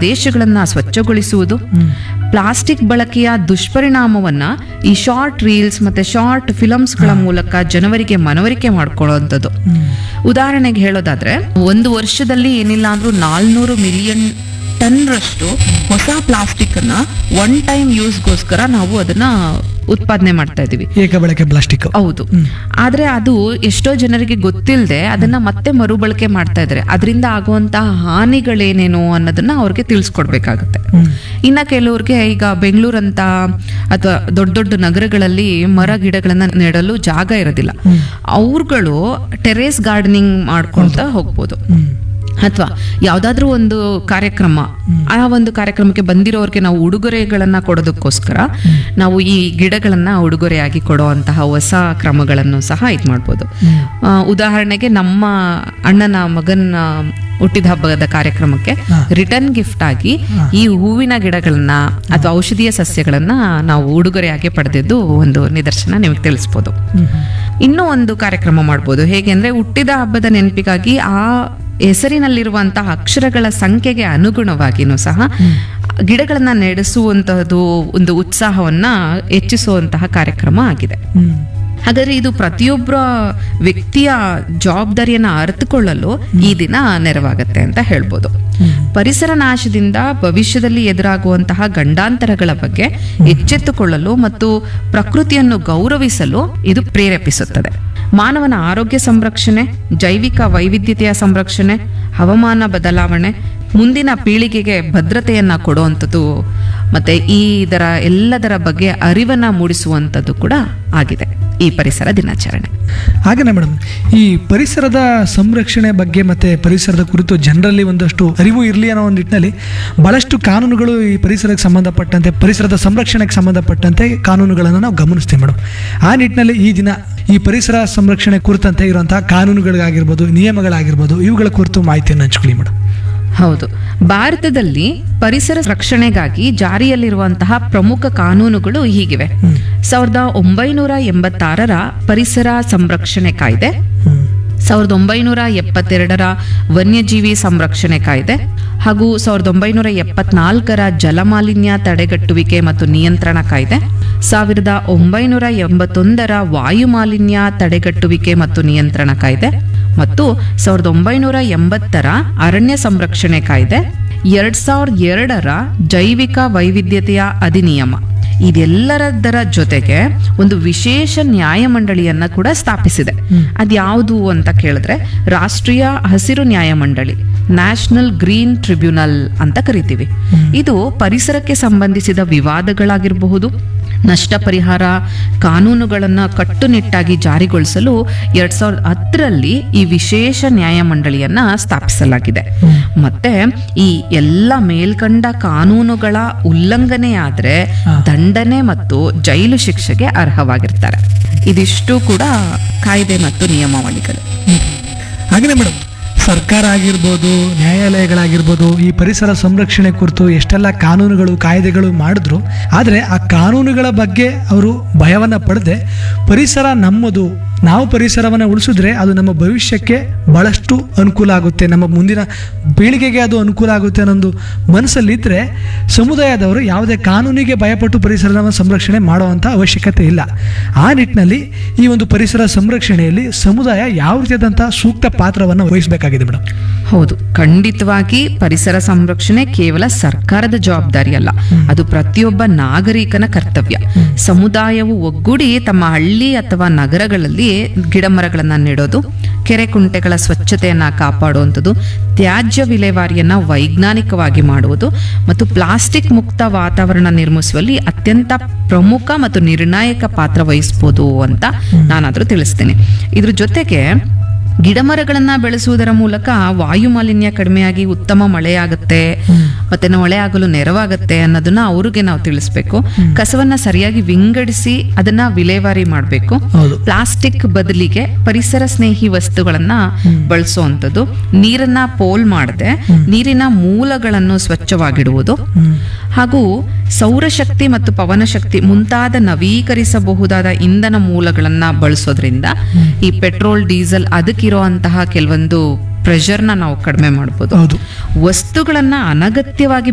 ಪ್ರದೇಶಗಳನ್ನ ಸ್ವಚ್ಛಗೊಳಿಸುವುದು plastic ಬಳಕೆಯ ದುಷ್ಪರಿಣಾಮವನ್ನ ಈ ಶಾರ್ಟ್ ರೀಲ್ಸ್ ಮತ್ತೆ ಶಾರ್ಟ್ ಫಿಲಮ್ಸ್ಗಳ ಮೂಲಕ ಜನವರಿಗೆ ಮನವರಿಕೆ ಮಾಡ್ಕೊಳ್ಳುವಂಥದ್ದು ಉದಾಹರಣೆಗೆ ಹೇಳೋದಾದ್ರೆ ಒಂದು ವರ್ಷದಲ್ಲಿ ಏನಿಲ್ಲ ಅಂದ್ರೂ ನಾಲ್ನೂರು ಮಿಲಿಯನ್ ಟನ್ರಷ್ಟು ಹೊಸ ಪ್ಲಾಸ್ಟಿಕ್ ಅನ್ನ ಒನ್ ಟೈಮ್ ಯೂಸ್ಗೋಸ್ಕರ ನಾವು ಅದನ್ನ ಉತ್ಪಾದನೆ ಮಾಡ್ತಾ ಇದೀವಿ ಏಕ ಬಳಕೆ ಪ್ಲಾಸ್ಟಿಕ್ ಹೌದು ಆದ್ರೆ ಅದು ಎಷ್ಟೋ ಜನರಿಗೆ ಗೊತ್ತಿಲ್ಲದೆ ಅದನ್ನ ಮತ್ತೆ ಮರುಬಳಕೆ ಮಾಡ್ತಾ ಇದ್ದಾರೆ ಅದರಿಂದ ಆಗುವಂತಹ ಹಾನಿಗಳೇನೇನು ಅನ್ನೋದನ್ನ ಅವ್ರಿಗೆ ತಿಳಿಸ್ಕೊಡ್ಬೇಕಾಗತ್ತೆ ಇನ್ನ ಕೆಲವ್ರಿಗೆ ಈಗ ಬೆಂಗಳೂರಂತ ಅಥವಾ ದೊಡ್ಡ ದೊಡ್ಡ ನಗರಗಳಲ್ಲಿ ಮರ ಗಿಡಗಳನ್ನ ನೆಡಲು ಜಾಗ ಇರೋದಿಲ್ಲ ಅವ್ರುಗಳು ಟೆರೇಸ್ ಗಾರ್ಡನಿಂಗ್ ಮಾಡ್ಕೊಂತ ಹೋಗ್ಬೋದು ಅಥವಾ ಯಾವ್ದಾದ್ರೂ ಒಂದು ಕಾರ್ಯಕ್ರಮ ಆ ಒಂದು ಕಾರ್ಯಕ್ರಮಕ್ಕೆ ಬಂದಿರೋರ್ಗೆ ನಾವು ಉಡುಗೊರೆಗಳನ್ನ ಕೊಡೋದಕ್ಕೋಸ್ಕರ ನಾವು ಈ ಗಿಡಗಳನ್ನ ಉಡುಗೊರೆಯಾಗಿ ಕೊಡುವಂತಹ ಹೊಸ ಕ್ರಮಗಳನ್ನು ಸಹ ಇದು ಮಾಡ್ಬೋದು ಆ, ಉದಾಹರಣೆಗೆ ನಮ್ಮ ಅಣ್ಣನ ಮಗನ ಹುಟ್ಟಿದ ಹಬ್ಬದ ಕಾರ್ಯಕ್ರಮಕ್ಕೆ ರಿಟರ್ನ್ ಗಿಫ್ಟ್ ಆಗಿ ಈ ಹೂವಿನ ಗಿಡಗಳನ್ನ ಅಥವಾ ಔಷಧೀಯ ಸಸ್ಯಗಳನ್ನ ನಾವು ಉಡುಗೊರೆಯಾಗಿ ಪಡೆದಿದ್ದು ಒಂದು ನಿದರ್ಶನ ನಿಮಗೆ ತಿಳಿಸ್ಬೋದು ಇನ್ನೂ ಒಂದು ಕಾರ್ಯಕ್ರಮ ಮಾಡ್ಬೋದು ಹೇಗೆ ಅಂದ್ರೆ ಹುಟ್ಟಿದ ಹಬ್ಬದ ನೆನಪಿಗಾಗಿ ಆ ಹೆಸರಿನಲ್ಲಿರುವಂತಹ ಅಕ್ಷರಗಳ ಸಂಖ್ಯೆಗೆ ಅನುಗುಣವಾಗಿನೂ ಸಹ ಗಿಡಗಳನ್ನ ನಡೆಸುವಂತಹದ್ದು ಒಂದು ಉತ್ಸಾಹವನ್ನ ಹೆಚ್ಚಿಸುವಂತಹ ಕಾರ್ಯಕ್ರಮ ಆಗಿದೆ ಹಾಗಾದ್ರೆ ಇದು ಪ್ರತಿಯೊಬ್ಬರ ವ್ಯಕ್ತಿಯ ಜವಾಬ್ದಾರಿಯನ್ನ ಅರಿತುಕೊಳ್ಳಲು ಈ ದಿನ ನೆರವಾಗತ್ತೆ ಅಂತ ಹೇಳ್ಬೋದು ಪರಿಸರ ನಾಶದಿಂದ ಭವಿಷ್ಯದಲ್ಲಿ ಎದುರಾಗುವಂತಹ ಗಂಡಾಂತರಗಳ ಬಗ್ಗೆ ಎಚ್ಚೆತ್ತುಕೊಳ್ಳಲು ಮತ್ತು ಪ್ರಕೃತಿಯನ್ನು ಗೌರವಿಸಲು ಇದು ಪ್ರೇರೇಪಿಸುತ್ತದೆ ಮಾನವನ ಆರೋಗ್ಯ ಸಂರಕ್ಷಣೆ ಜೈವಿಕ ವೈವಿಧ್ಯತೆಯ ಸಂರಕ್ಷಣೆ ಹವಾಮಾನ ಬದಲಾವಣೆ ಮುಂದಿನ ಪೀಳಿಗೆಗೆ ಭದ್ರತೆಯನ್ನ ಕೊಡುವಂಥದ್ದು ಮತ್ತೆ ಈ ಇದರ ಎಲ್ಲದರ ಬಗ್ಗೆ ಅರಿವನ್ನ ಮೂಡಿಸುವಂಥದ್ದು ಕೂಡ ಆಗಿದೆ ಈ ಪರಿಸರ ದಿನಾಚರಣೆ ಹಾಗೇನೆ ಮೇಡಮ್ ಈ ಪರಿಸರದ ಸಂರಕ್ಷಣೆ ಬಗ್ಗೆ ಮತ್ತೆ ಪರಿಸರದ ಕುರಿತು ಜನರಲ್ಲಿ ಒಂದಷ್ಟು ಅರಿವು ಇರಲಿ ಅನ್ನೋ ಒಂದು ನಿಟ್ಟಿನಲ್ಲಿ ಬಹಳಷ್ಟು ಕಾನೂನುಗಳು ಈ ಪರಿಸರಕ್ಕೆ ಸಂಬಂಧಪಟ್ಟಂತೆ ಪರಿಸರದ ಸಂರಕ್ಷಣೆಗೆ ಸಂಬಂಧಪಟ್ಟಂತೆ ಕಾನೂನುಗಳನ್ನು ನಾವು ಗಮನಿಸ್ತೀವಿ ಮೇಡಮ್ ಆ ನಿಟ್ಟಿನಲ್ಲಿ ಈ ದಿನ ಈ ಪರಿಸರ ಸಂರಕ್ಷಣೆ ಕುರಿತಂತೆ ಇರುವಂತಹ ಕಾನೂನುಗಳಾಗಿರ್ಬೋದು ನಿಯಮಗಳಾಗಿರ್ಬೋದು ಇವುಗಳ ಕುರಿತು ಮಾಹಿತಿಯನ್ನು ಹಂಚ್ಕೊಳ್ಳಿ ಮೇಡಮ್ ಹೌದು ಭಾರತದಲ್ಲಿ ಪರಿಸರ ರಕ್ಷಣೆಗಾಗಿ ಜಾರಿಯಲ್ಲಿರುವಂತಹ ಪ್ರಮುಖ ಕಾನೂನುಗಳು ಹೀಗಿವೆ ಸಾವಿರದ ಒಂಬೈನೂರ ಎಂಬತ್ತಾರರ ಪರಿಸರ ಸಂರಕ್ಷಣೆ ಕಾಯ್ದೆ ಸಾವಿರದ ಒಂಬೈನೂರ ಎಪ್ಪತ್ತೆರಡರ ವನ್ಯಜೀವಿ ಸಂರಕ್ಷಣೆ ಕಾಯ್ದೆ ಹಾಗೂ ಸಾವಿರದ ಒಂಬೈನೂರ ಎಪ್ಪತ್ನಾಲ್ಕರ ಜಲಮಾಲಿನ್ಯ ತಡೆಗಟ್ಟುವಿಕೆ ಮತ್ತು ನಿಯಂತ್ರಣ ಕಾಯ್ದೆ ಸಾವಿರದ ಒಂಬೈನೂರ ಎಂಬತ್ತೊಂದರ ವಾಯು ಮಾಲಿನ್ಯ ತಡೆಗಟ್ಟುವಿಕೆ ಮತ್ತು ನಿಯಂತ್ರಣ ಕಾಯ್ದೆ ಮತ್ತು ಸಾವಿರದ ಒಂಬೈನೂರ ಎಂಬತ್ತರ ಅರಣ್ಯ ಸಂರಕ್ಷಣೆ ಕಾಯ್ದೆ ಎರಡ್ ಸಾವಿರದ ಎರಡರ ಜೈವಿಕ ವೈವಿಧ್ಯತೆಯ ಅಧಿನಿಯಮ ಇದೆಲ್ಲರದರ ಜೊತೆಗೆ ಒಂದು ವಿಶೇಷ ನ್ಯಾಯಮಂಡಳಿಯನ್ನ ಕೂಡ ಸ್ಥಾಪಿಸಿದೆ ಅದ್ಯಾವುದು ಅಂತ ಕೇಳಿದ್ರೆ ರಾಷ್ಟ್ರೀಯ ಹಸಿರು ನ್ಯಾಯಮಂಡಳಿ ನ್ಯಾಷನಲ್ ಗ್ರೀನ್ ಟ್ರಿಬ್ಯುನಲ್ ಅಂತ ಕರಿತೀವಿ ಇದು ಪರಿಸರಕ್ಕೆ ಸಂಬಂಧಿಸಿದ ವಿವಾದಗಳಾಗಿರಬಹುದು ನಷ್ಟ ಪರಿಹಾರ ಕಾನೂನುಗಳನ್ನ ಕಟ್ಟುನಿಟ್ಟಾಗಿ ಜಾರಿಗೊಳಿಸಲು ಎರಡ್ ಸಾವಿರದ ಹತ್ತರಲ್ಲಿ ಈ ವಿಶೇಷ ನ್ಯಾಯಮಂಡಳಿಯನ್ನ ಸ್ಥಾಪಿಸಲಾಗಿದೆ ಮತ್ತೆ ಈ ಎಲ್ಲ ಮೇಲ್ಕಂಡ ಕಾನೂನುಗಳ ಉಲ್ಲಂಘನೆಯಾದ್ರೆ ದಂಡನೆ ಮತ್ತು ಜೈಲು ಶಿಕ್ಷೆಗೆ ಅರ್ಹವಾಗಿರ್ತಾರೆ ಇದಿಷ್ಟು ಕೂಡ ಕಾಯ್ದೆ ಮತ್ತು ನಿಯಮಾವಳಿಗಳು ಹಾಗೆಯೇ ಮೇಡಮ್ ಸರ್ಕಾರ ಆಗಿರ್ಬೋದು ನ್ಯಾಯಾಲಯಗಳಾಗಿರ್ಬೋದು ಈ ಪರಿಸರ ಸಂರಕ್ಷಣೆ ಕುರಿತು ಎಷ್ಟೆಲ್ಲ ಕಾನೂನುಗಳು ಕಾಯ್ದೆಗಳು ಮಾಡಿದ್ರು ಆದರೆ ಆ ಕಾನೂನುಗಳ ಬಗ್ಗೆ ಅವರು ಭಯವನ್ನು ಪಡೆದೆ ಪರಿಸರ ನಮ್ಮದು ನಾವು ಪರಿಸರವನ್ನು ಉಳಿಸಿದ್ರೆ ಅದು ನಮ್ಮ ಭವಿಷ್ಯಕ್ಕೆ ಬಹಳಷ್ಟು ಅನುಕೂಲ ಆಗುತ್ತೆ ನಮ್ಮ ಮುಂದಿನ ಪೀಳಿಗೆಗೆ ಅದು ಅನುಕೂಲ ಆಗುತ್ತೆ ಅನ್ನೋದು ಮನಸ್ಸಲ್ಲಿದ್ದರೆ ಸಮುದಾಯದವರು ಯಾವುದೇ ಕಾನೂನಿಗೆ ಭಯಪಟ್ಟು ಪರಿಸರವನ್ನು ಸಂರಕ್ಷಣೆ ಮಾಡುವಂಥ ಅವಶ್ಯಕತೆ ಇಲ್ಲ ಆ ನಿಟ್ಟಿನಲ್ಲಿ ಈ ಒಂದು ಪರಿಸರ ಸಂರಕ್ಷಣೆಯಲ್ಲಿ ಸಮುದಾಯ ಯಾವ ರೀತಿಯಾದಂಥ ಸೂಕ್ತ ಪಾತ್ರವನ್ನು ವಹಿಸಬೇಕಾಗಿದೆ ಮೇಡಮ್ ಹೌದು ಖಂಡಿತವಾಗಿ ಪರಿಸರ ಸಂರಕ್ಷಣೆ ಕೇವಲ ಸರ್ಕಾರದ ಜವಾಬ್ದಾರಿ ಅಲ್ಲ ಅದು ಪ್ರತಿಯೊಬ್ಬ ನಾಗರಿಕನ ಕರ್ತವ್ಯ ಸಮುದಾಯವು ಒಗ್ಗೂಡಿ ತಮ್ಮ ಹಳ್ಳಿ ಅಥವಾ ನಗರಗಳಲ್ಲಿ ಗಿಡ ಮರಗಳನ್ನ ನೆಡೋದು ಕೆರೆ ಕುಂಟೆಗಳ ಸ್ವಚ್ಛತೆಯನ್ನ ಕಾಪಾಡುವಂಥದ್ದು ತ್ಯಾಜ್ಯ ವಿಲೇವಾರಿಯನ್ನ ವೈಜ್ಞಾನಿಕವಾಗಿ ಮಾಡುವುದು ಮತ್ತು ಪ್ಲಾಸ್ಟಿಕ್ ಮುಕ್ತ ವಾತಾವರಣ ನಿರ್ಮಿಸುವಲ್ಲಿ ಅತ್ಯಂತ ಪ್ರಮುಖ ಮತ್ತು ನಿರ್ಣಾಯಕ ಪಾತ್ರ ವಹಿಸ್ಬೋದು ಅಂತ ನಾನಾದ್ರೂ ತಿಳಿಸ್ತೇನೆ ಇದ್ರ ಜೊತೆಗೆ ಗಿಡಮರಗಳನ್ನ ಬೆಳೆಸುವುದರ ಮೂಲಕ ವಾಯು ಮಾಲಿನ್ಯ ಕಡಿಮೆಯಾಗಿ ಉತ್ತಮ ಮಳೆಯಾಗುತ್ತೆ ಮತ್ತೆ ಮಳೆ ಆಗಲು ನೆರವಾಗುತ್ತೆ ಅನ್ನೋದನ್ನ ಅವ್ರಿಗೆ ನಾವು ತಿಳಿಸ್ಬೇಕು ಕಸವನ್ನ ಸರಿಯಾಗಿ ವಿಂಗಡಿಸಿ ಅದನ್ನ ವಿಲೇವಾರಿ ಮಾಡಬೇಕು ಹೌದು ಪ್ಲಾಸ್ಟಿಕ್ ಬದಲಿಗೆ ಪರಿಸರ ಸ್ನೇಹಿ ವಸ್ತುಗಳನ್ನ ಬಳಸುವಂಥದ್ದು ನೀರನ್ನ ಪೋಲ್ ಮಾಡದೆ ನೀರಿನ ಮೂಲಗಳನ್ನು ಸ್ವಚ್ಛವಾಗಿಡುವುದು ಹಾಗೂ ಸೌರಶಕ್ತಿ ಮತ್ತು ಪವನಶಕ್ತಿ ಮುಂತಾದ ನವೀಕರಿಸಬಹುದಾದ ಇಂಧನ ಮೂಲಗಳನ್ನ ಬಳಸೋದ್ರಿಂದ ಈ ಪೆಟ್ರೋಲ್ ಡೀಸೆಲ್ ಅದಕ್ಕಿರುವಂತಹ ಕೆಲವೊಂದು ಪ್ರೆಷರ್ನ ನಾವು ಕಡಿಮೆ ಮಾಡ್ಬೋದು ಹೌದು ವಸ್ತುಗಳನ್ನ ಅನಗತ್ಯವಾಗಿ